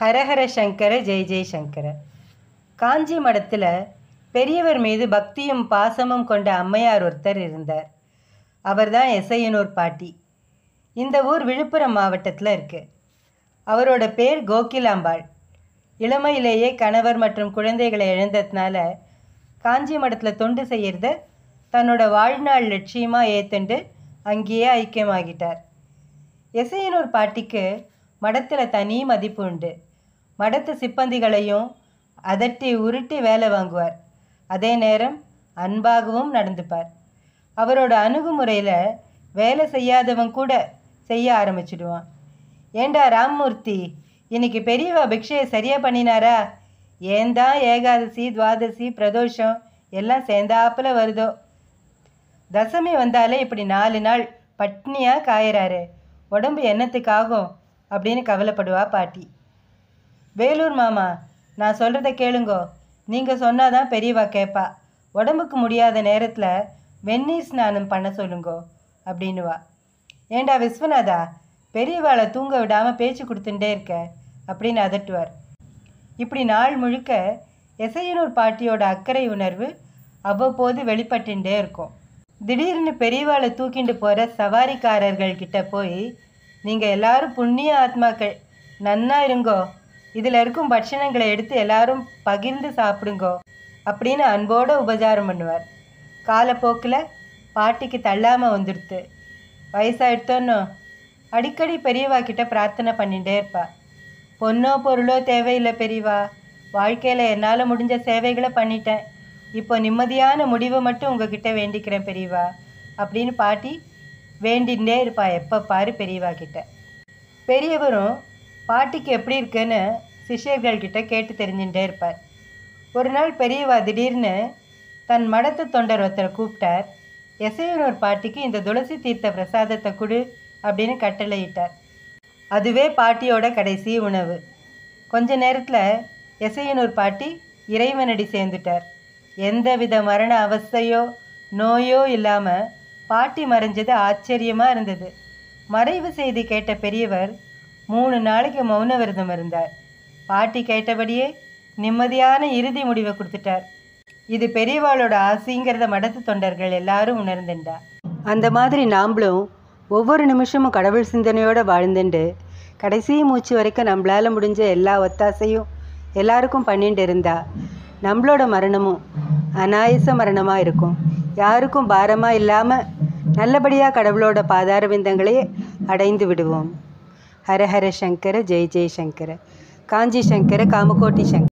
ஹரஹர சங்கர ஜெய் ஜெய் சங்கர காஞ்சி மடத்தில் பெரியவர் மீது பக்தியும் பாசமும் கொண்ட அம்மையார் ஒருத்தர் இருந்தார் அவர்தான் எசையனூர் பாட்டி இந்த ஊர் விழுப்புரம் மாவட்டத்தில் இருக்குது அவரோட பேர் கோகிலாம்பாள் இளமையிலேயே கணவர் மற்றும் குழந்தைகளை இழந்ததுனால காஞ்சி மடத்தில் தொண்டு செய்கிறத தன்னோட வாழ்நாள் லட்சியமாக ஏத்துண்டு அங்கேயே ஐக்கியமாகிட்டார் எசையனூர் பாட்டிக்கு மடத்தில் தனி மதிப்பு உண்டு மடத்து சிப்பந்திகளையும் அதட்டி உருட்டி வேலை வாங்குவார் அதே நேரம் அன்பாகவும் நடந்துப்பார் அவரோட அணுகுமுறையில் வேலை செய்யாதவன் கூட செய்ய ஆரம்பிச்சிடுவான் ஏண்டா ராம்மூர்த்தி இன்னைக்கு பெரியவா பிக்ஷையை சரியா பண்ணினாரா ஏன்தான் ஏகாதசி துவாதசி பிரதோஷம் எல்லாம் சேர்ந்தாப்புல வருதோ தசமி வந்தாலே இப்படி நாலு நாள் பட்னியாக காயறாரு உடம்பு என்னத்துக்காகும் அப்படின்னு கவலைப்படுவா பாட்டி வேலூர் மாமா நான் சொல்கிறத கேளுங்கோ நீங்கள் சொன்னாதான் பெரியவா கேட்பா உடம்புக்கு முடியாத நேரத்தில் வெந்நீர் ஸ்நானம் பண்ண சொல்லுங்கோ அப்படின்னுவா ஏண்டா விஸ்வநாதா பெரியவாளை தூங்க விடாமல் பேச்சு கொடுத்துட்டே இருக்க அப்படின்னு அதட்டுவார் இப்படி நாள் முழுக்க எசையனூர் பாட்டியோட அக்கறை உணர்வு அவ்வப்போது வெளிப்பட்டுட்டே இருக்கும் திடீர்னு பெரியவாளை தூக்கிண்டு போகிற சவாரிக்காரர்கள் கிட்ட போய் நீங்கள் எல்லாரும் புண்ணிய ஆத்மாக்கள் நன்னா இருங்கோ இதில் இருக்கும் பட்சணங்களை எடுத்து எல்லாரும் பகிர்ந்து சாப்பிடுங்கோ அப்படின்னு அன்போடு உபச்சாரம் பண்ணுவார் காலப்போக்கில் பாட்டிக்கு தள்ளாமல் வந்துடுத்து வயசாயிடுத்தோன்னோ அடிக்கடி பெரியவா கிட்ட பிரார்த்தனை பண்ணிகிட்டே இருப்பா பொண்ணோ பொருளோ தேவையில்லை பெரியவா வாழ்க்கையில் என்னால் முடிஞ்ச சேவைகளை பண்ணிட்டேன் இப்போ நிம்மதியான முடிவை மட்டும் உங்ககிட்ட வேண்டிக்கிறேன் பெரியவா அப்படின்னு பாட்டி வேண்டிகிட்டே இருப்பா எப்போ பாரு பெரியவா கிட்ட பெரியவரும் பாட்டிக்கு எப்படி இருக்குன்னு சிஷ்யர்கள் கிட்ட கேட்டு தெரிஞ்சுட்டே இருப்பார் ஒரு நாள் பெரியவா திடீர்னு தன் மடத்து தொண்டர் ஒருத்தரை கூப்பிட்டார் எசையனூர் பாட்டிக்கு இந்த துளசி தீர்த்த பிரசாதத்தை கொடு அப்படின்னு கட்டளையிட்டார் அதுவே பாட்டியோட கடைசி உணவு கொஞ்ச நேரத்தில் எசையனூர் பாட்டி இறைவனடி சேர்ந்துட்டார் எந்தவித மரண அவஸ்தையோ நோயோ இல்லாமல் பாட்டி மறைஞ்சது ஆச்சரியமாக இருந்தது மறைவு செய்தி கேட்ட பெரியவர் மூணு நாளைக்கு மௌன விரதம் இருந்தார் பாட்டி கேட்டபடியே நிம்மதியான இறுதி முடிவை கொடுத்துட்டார் இது பெரியவாளோட ஆசைங்கிறத மடத்து தொண்டர்கள் எல்லாரும் உணர்ந்துண்டா அந்த மாதிரி நாம்ளும் ஒவ்வொரு நிமிஷமும் கடவுள் சிந்தனையோடு வாழ்ந்துண்டு கடைசி மூச்சு வரைக்கும் நம்மளால் முடிஞ்ச எல்லா ஒத்தாசையும் எல்லாருக்கும் பண்ணிட்டு இருந்தா நம்மளோட மரணமும் அனாயச மரணமாக இருக்கும் யாருக்கும் பாரமாக இல்லாமல் நல்லபடியாக கடவுளோட பாதார விந்தங்களையே அடைந்து விடுவோம் ஹரஹர சங்கர ஜெய் ஜெய் சங்கர காஞ்சி சங்கர காமகோட்டி சங்கர